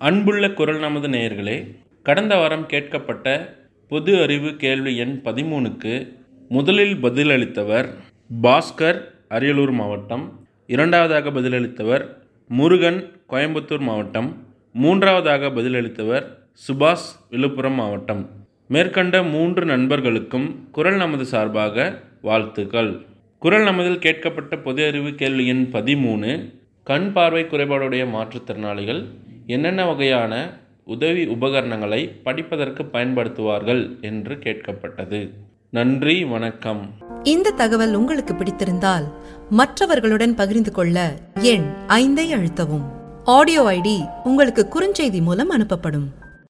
அன்புள்ள குரல் நமது நேயர்களே கடந்த வாரம் கேட்கப்பட்ட பொது அறிவு கேள்வி எண் பதிமூணுக்கு முதலில் பதிலளித்தவர் பாஸ்கர் அரியலூர் மாவட்டம் இரண்டாவதாக பதிலளித்தவர் முருகன் கோயம்புத்தூர் மாவட்டம் மூன்றாவதாக பதிலளித்தவர் சுபாஷ் விழுப்புரம் மாவட்டம் மேற்கண்ட மூன்று நண்பர்களுக்கும் குரல் நமது சார்பாக வாழ்த்துக்கள் குரல் நமதில் கேட்கப்பட்ட பொது அறிவு கேள்வி எண் பதிமூணு கண் பார்வை குறைபாடுடைய மாற்றுத்திறனாளிகள் என்னென்ன வகையான உதவி உபகரணங்களை படிப்பதற்கு பயன்படுத்துவார்கள் என்று கேட்கப்பட்டது நன்றி வணக்கம் இந்த தகவல் உங்களுக்கு பிடித்திருந்தால் மற்றவர்களுடன் பகிர்ந்து கொள்ள எண் ஐந்தை அழுத்தவும் ஆடியோ ஐடி உங்களுக்கு குறுஞ்செய்தி மூலம் அனுப்பப்படும்